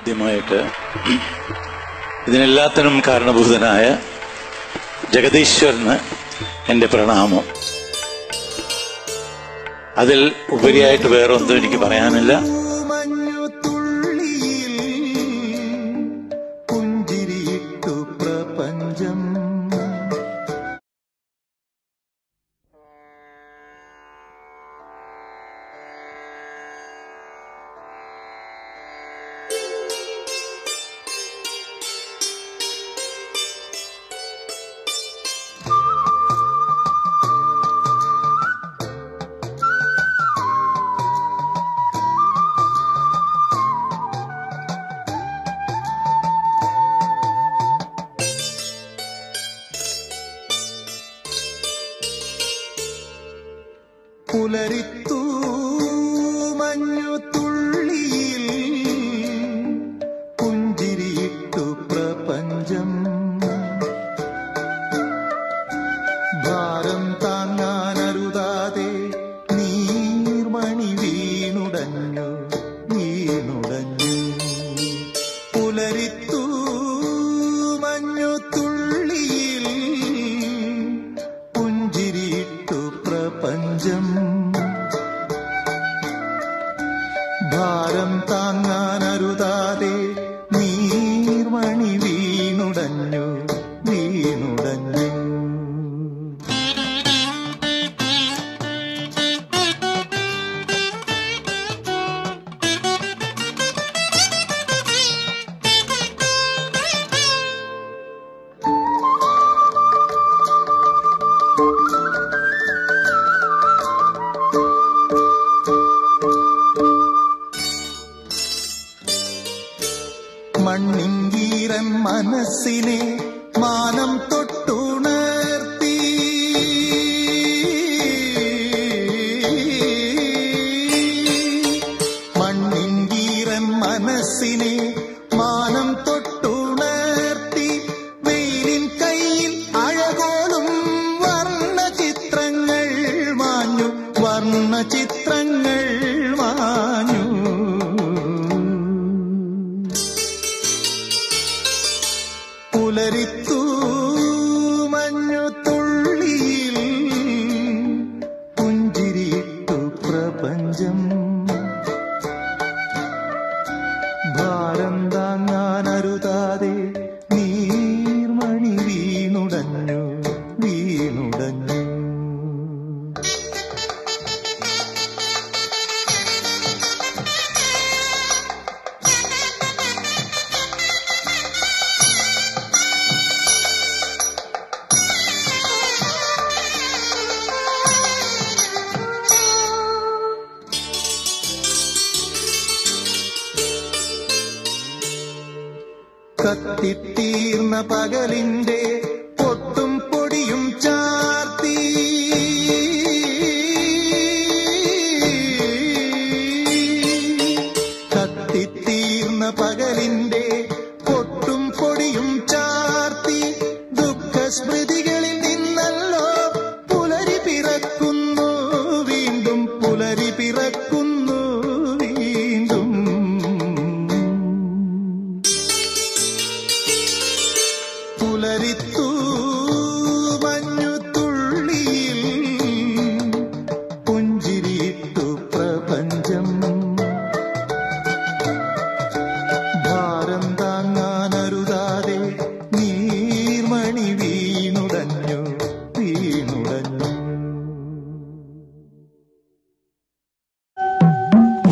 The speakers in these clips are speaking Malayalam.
ആദ്യമായിട്ട് ഇതിനെല്ലാത്തിനും കാരണഭൂതനായ ജഗദീശ്വരന് എൻ്റെ പ്രണാമം അതിൽ ഉപരിയായിട്ട് വേറെ ഒന്നും എനിക്ക് പറയാനില്ല മഞ്ഞുതുള്ളിയിൽ പുഞ്ചിരിയിട്ടു പ്രപഞ്ചം പുലരിത്തു മഞ്ഞുതുള്ളിയിൽ പുഞ്ചിരിയിട്ടു പ്രപഞ്ചം ഭാരം താങ്ങാനരുതാതെ നീർമണി വീണുടഞ്ഞു വീണുടഞ്ഞു പുലരിത്തു മഞ്ഞുതുള്ളിയിൽ പുഞ്ചിരിയിട്ടു പ്രപഞ്ചം ഭാരം താങ്ങാനരുതാതെ നീർമണി വീണുടഞ്ഞു വീണുടഞ്ഞു മണ്ണിങ്കീരൻ മനസ്സിനെ മാനം തൊട്ടുണർത്തി മണ്ണിങ്കീരൻ മനസ്സിനെ മാനം തൊട്ടുണർത്തി വെയിലിൻ കയ്യിൽ അഴകോലും വർണ്ണ ചിത്രങ്ങൾ മാഞ്ഞു വർണ്ണ ചിത്രങ്ങൾ മാഞ്ഞു പുലരിത്തു മഞ്ഞുതുള്ളിയിൽ പുഞ്ചിരിയിട്ടു പ്രപഞ്ചം ഭാരം താങ്ങാനരുതാതെ നീർമണി വീണുടഞ്ഞു വീണുടഞ്ഞു കത്തിത്തീർന്ന പകലിന്റെ പൊട്ടും പൊടിയും ചാർത്തി കത്തിത്തീർന്ന പകലിന്റെ പൊട്ടും പൊടിയും ചാർത്തി ദുഃഖസ്മൃതികളിൽ നിന്നല്ലോ പുലരി പിറക്കുന്നു വീണ്ടും പുലരി പിറക്കുന്നു വീണ്ടും പുലരിത്തു മഞ്ഞുതുള്ളിയിൽ പുഞ്ചിരിയിട്ടു പ്രപഞ്ചം ഭാരം താങ്ങാനരുതാതെ നീർമണി വീണുടഞ്ഞു വീണുടഞ്ഞു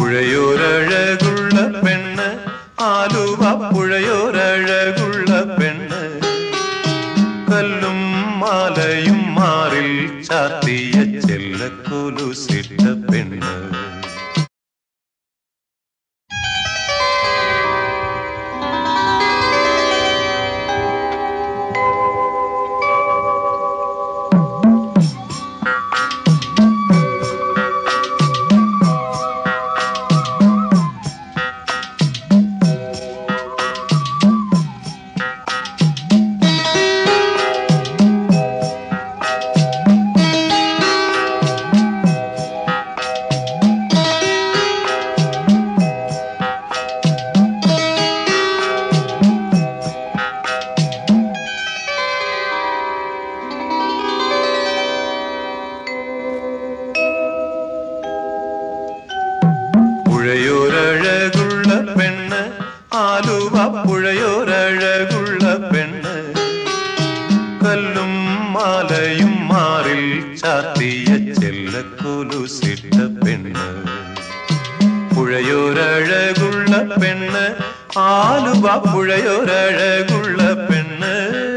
പെണ്ണ് ആലുവ പുഴയൊരഴകുള്ള പെണ്ണ്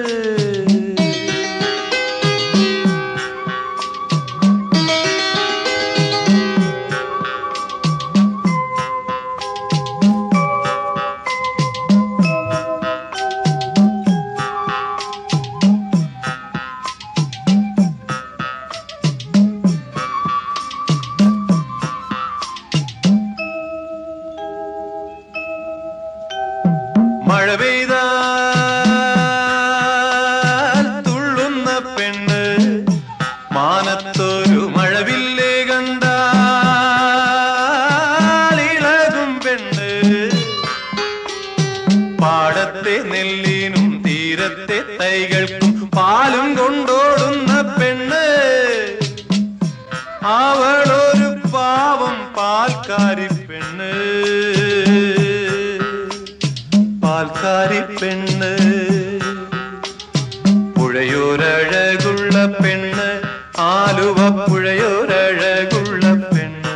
മഴ പെയ്ത തുള്ളുന്ന പെണ്ണ് മാനത്തൊരു മഴവില്ലേ കണ്ടിളകും പെണ്ണ് പാടത്തെ നെല്ലിനും തീരത്തെ തൈകൾക്കും പാലും കൊണ്ടോടുന്ന പെണ്ണ് അവളൊരു പാവം പാൽക്കാരി പെണ്ണ് പാൽക്കാരി പെണ്ണ് പുഴയോരഴകുള്ള പെണ്ണ് ആലുവ പുഴയോരഴകുള്ള പെണ്ണ്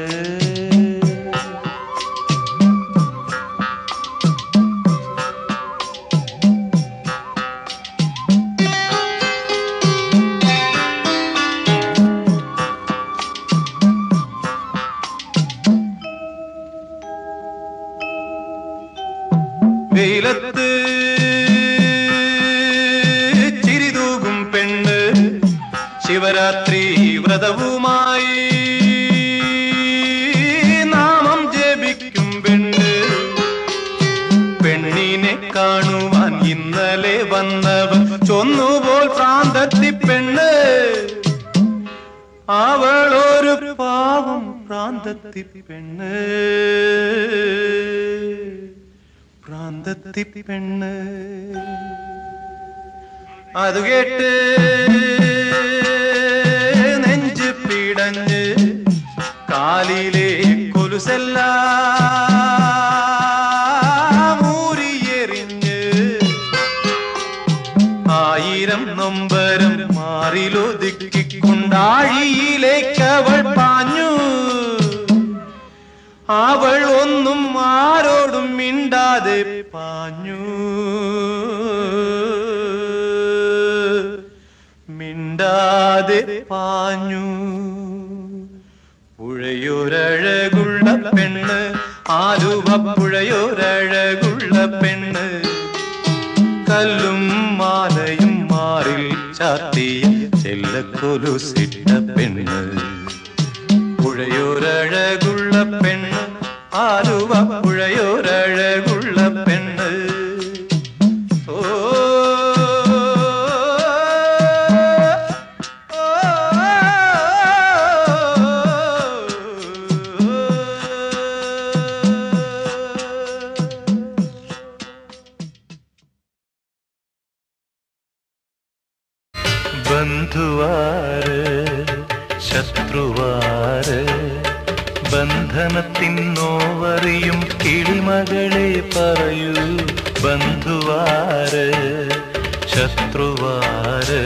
വെയിലത്ത് ചിരിതൂകും പെണ്ണ് ശിവരാത്രി വ്രതവുമായി നാമം ജപിക്കും പെണ്ണ് പെണ്ണിനെ കാണുവാൻ ഇന്നലെ വന്നവൻ ചൊന്നുപോൽ പ്രാന്തത്തി പെണ്ണ് അവളൊരു പാവം പ്രാന്തത്തി പെണ്ണ് പ്രാന്തത്തി പെണ്ണ് അത് കേട്ട് നെഞ്ച് പിടഞ്ഞ് കാലിലെ കൊലുസെല്ലാം ഊരിയെറിഞ്ഞ് ആയിരം നൊമ്പരം മാറിലൊതുക്കിക്കൊണ്ടാഴിയിലേക്ക് അവൾ പാഞ്ഞു അവൾ ഒന്നും ആരോടും മിണ്ടാതെ പാഞ്ഞു മിണ്ടാതെ പാഞ്ഞു പുഴയൊരഴകുള്ള പെണ്ണ് ആലുവ പുഴയൊരഴകുള്ള പെണ്ണ് കല്ലും മാലയും മാറിൽ ചാത്തിയ ചെല്ലക്കൊലുസിട്ട പെണ്ണ് പുഴയോരഴകുള്ള പെണ്ണ് ആലുവ പുഴയോരഴകുള്ള പെണ്ണ് ഓ ബന്ധുവാര് ശത്രുവാര് ബന്ധനത്തിൻ നോവറിയും കിളിമകളെ പറയൂ ബന്ധുവാര് ശത്രുവാര്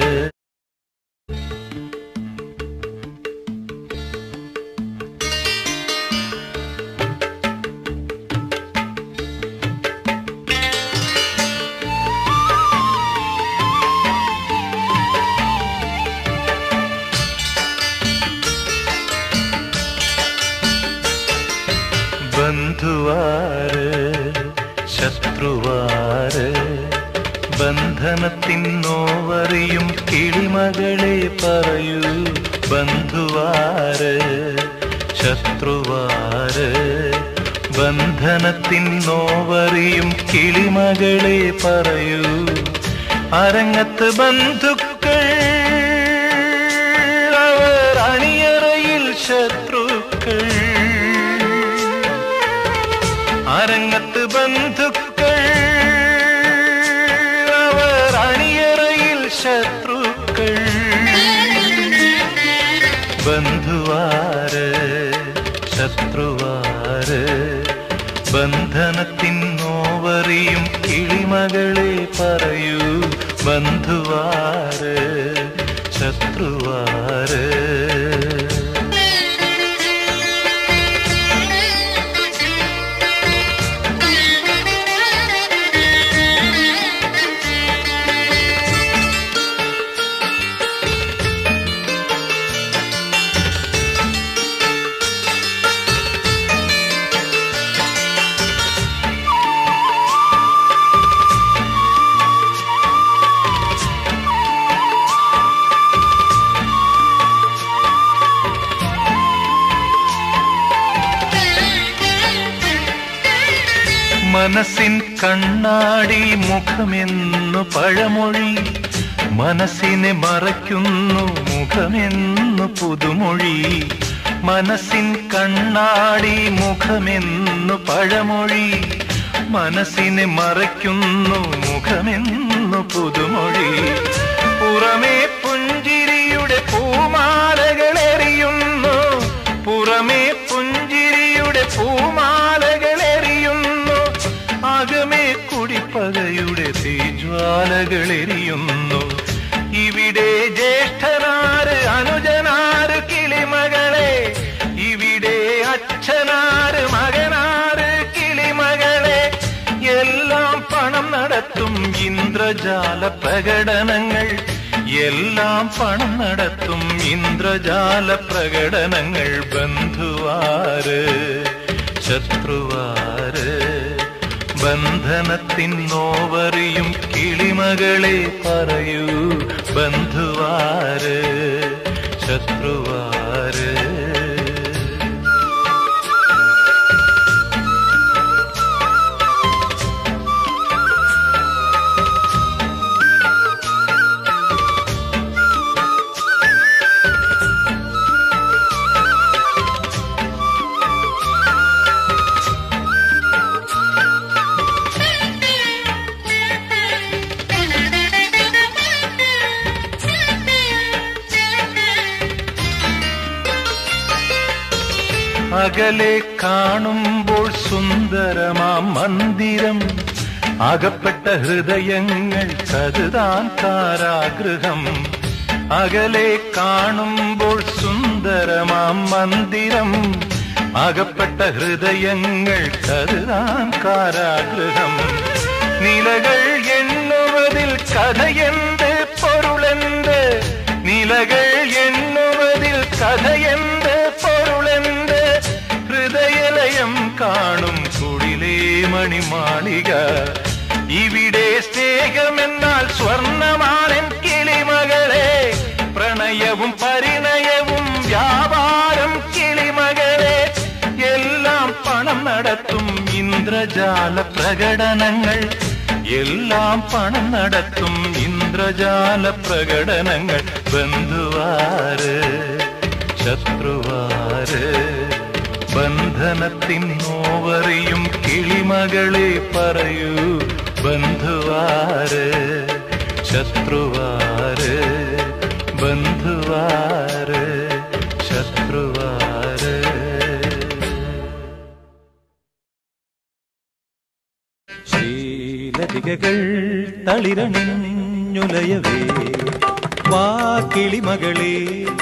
ബന്ധുവാര് ശത്രുവാര് ബന്ധനത്തിൻ നോവറിയും കിളിമകളെ പറയൂ ബന്ധുവാര് ശത്രുവാര് ബന്ധനത്തിൻ നോവറിയും കിളിമകളെ പറയൂ അരങ്ങത്ത് ബന്ധുക്കൾ അവർ അണിയറയിൽ ശത്രുക്കൾ അരങ്ങത്ത് ബന്ധുക്കൾ അവർ അണിയറയിൽ ശത്രുക്കൾ ബന്ധുവാര് ശത്രുവാര് ബന്ധനത്തിൻ നോവറിയും കിളിമകളെ പറയൂ ബന്ധുവാര് ശത്രുവാര് മനസ്സിൻ കണ്ണാടി മുഖമെന്നു പഴമൊഴി മനസ്സിനെ മറയ്ക്കുന്നു മുഖമെന്നു പുതുമൊഴി മനസ്സിൻ കണ്ണാടി മുഖമെന്നു പഴമൊഴി മനസ്സിനെ മറയ്ക്കുന്നു മുഖമെന്നു പുതുമൊഴി പുറമേ പുഞ്ചിരിയുടെ പൂമാലകൾ എറിയുന്നു പുറമേ പുഞ്ചിരിയുടെ പൂമാലകൾ എറിയുന്നു അകമേ കുടിപ്പകയുടെ തീജ്വാലകൾ എരിയുന്നു ഇവിടെ ജ്യേഷ്ഠനാര് അനുജനാര് കിളിമകളെ ഇവിടെ അച്ഛനാര് മകനാര് കിളിമകളെ എല്ലാം പണം നടത്തും ഇന്ദ്രജാല പ്രകടനങ്ങൾ എല്ലാം പണം നടത്തും ഇന്ദ്രജാല പ്രകടനങ്ങൾ ബന്ധുവാര് ശത്രുവാര് ബന്ധനത്തിൻ നോവറിയും കിളിമകളെ പറയൂ ബന്ധുവാര് ശത്രുവാര് അകലെ കാണുമ്പോൾ സുന്ദരമാം മന്ദിരം അകപ്പെട്ട ഹൃദയങ്ങൾ കരുതാൻ കാരാഗൃഹം അകലെ കാണുമ്പോൾ സുന്ദരമാം മന്ദിരം അകപ്പെട്ട ഹൃദയങ്ങൾ കരുതാൻ കാരാഗൃഹം നിലകൾ എണ്ണുവതിൽ കഥയെന്ത് പൊരുളെന്ത് നിലകൾ എണ്ണുവതിൽ കഥയെന്ത് പൊരുളെന്ത് ഹൃദയലയം കാണും കുടിലേ മണിമാളിക ഇവിടെ സ്നേഹമെന്നാൽ സ്വർണമാണൻ കിളിമകളെ പ്രണയവും പരിണയവും വ്യാപാരം കിളിമകളെ എല്ലാം പണം നടത്തും ഇന്ദ്രജാല പ്രകടനങ്ങൾ എല്ലാം പണം നടത്തും ഇന്ദ്രജാല പ്രകടനങ്ങൾ ബന്ധുവാര് ശത്രുവാര് ബന്ധനത്തിൻ നോവറിയും കിളിമകളെ പറയൂ ബന്ധുവാര് ശത്രുവാര് ബന്ധുവാര് ശത്രുവാര് ശീലതികകൾ തളിരണിഞ്ഞുലയവേ വാ കിളിമകളെ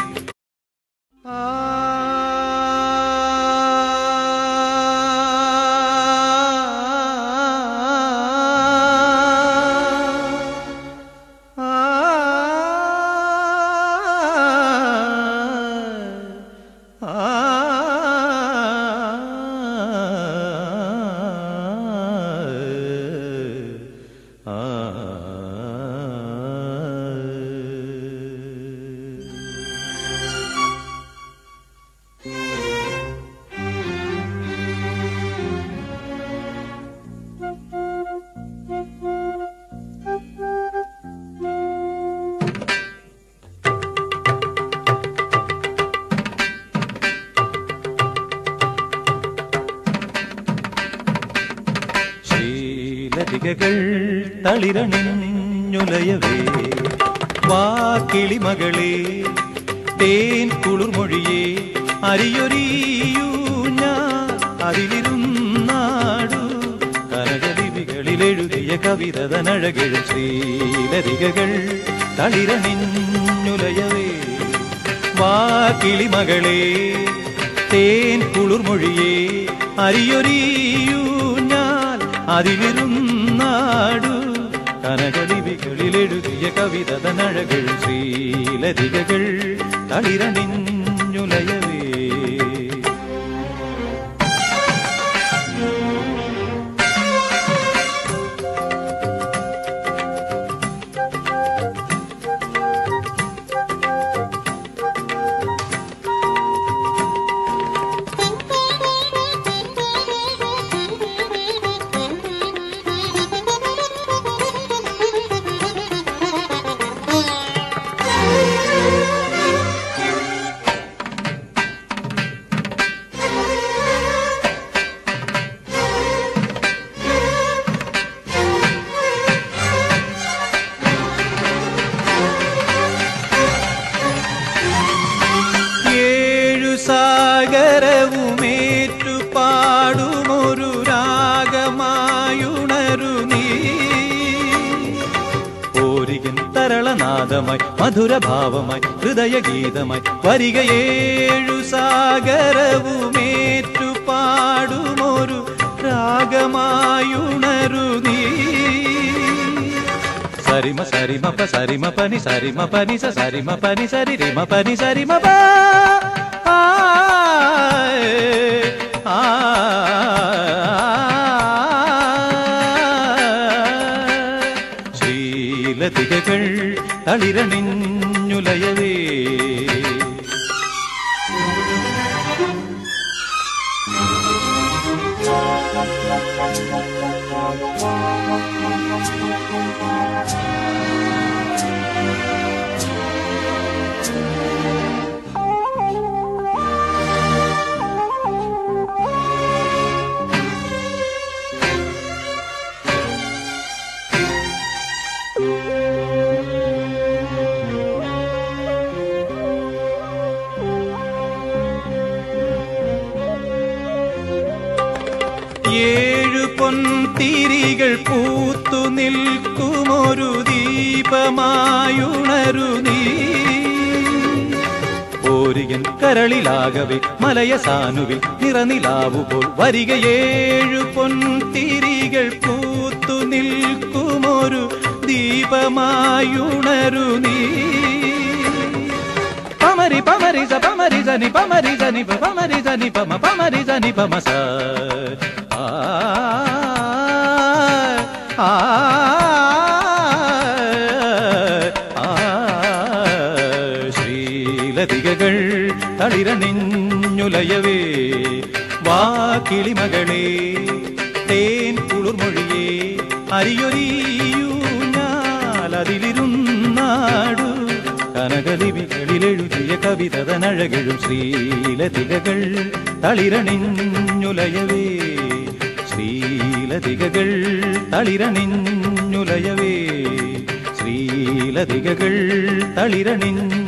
ശീലതികകൾ തളിരണിഞ്ഞുലയവേ വാ കിളിമകളെ തേൻ കുളിർമൊഴിയേ അരിയൊരിയൂ ഞാൻ അതിലിരുന്നാടു കനകലിപികളിൽ എഴുതിയ കവിതനഴകിഴും ശ്രീലതികകൾ തളിരണിഞ്ഞുലയവേ വാ കിളിമകളെ തേൻ കുളിർമൊഴിയേ അരിയൊരിയൂ ഞാൻ അതിലിരുന്നാടു കനകലിപികളിൽ എഴുതിയ കവിതനഴകൾ ശ്രീലതികകൾ തളിരണിഞ്ഞുലയവേ Thank you. ഭാവമായി മധുരഭാവമായി ഹൃദയഗീതമായി വരികയേഴു സാഗരവുമേറ്റു പാടുമൊരു രാഗമായുണരു നീ സരിമ സരിമ പ സരിമ പനി സരിമ പനി സ സരിമ പനി സരി റിമ പനി സരിമ പ ആ, ആ, ശീലതികകൾ തളിരണിഞ്ഞുലയവേ ഏഴു പൊൻതിരികൾ പൂത്തു നിൽക്കുമൊരു ദീപമായുണരു നീ ഓരിയൻ കരളിലാകവെ മലയസാനുവിൽ നിറനിലാവുപോൽ വരികയേഴു പൊൻതിരികൾ പൂത്തു നിൽക്കുമൊരു ദീപമായുണരു നീ పమరి పమరి స పమరి జని పమరి జని ప పమరి జని పమ పమరి జని పమ స ఆ ఆ ആ ശ്രീലതികകൾ തളിരണിഞ്ഞുലയവേ വാ കിളിമകളെ തേൻ കുളിർമൊഴിയേ അരിയൊരിയൂ ഞാലതിലിരുന്നാടു കനകലിപികളിലെഴുതിയ കവിതതനഴകഴും ശ്രീലതികകൾ തളിരണിഞ്ഞുലയവേ ശ്രീലതികകൾ തളിരണിഞ്ഞുലയവേ ശ്രീലതികകൾ തളിരണിഞ്ഞുലയവേ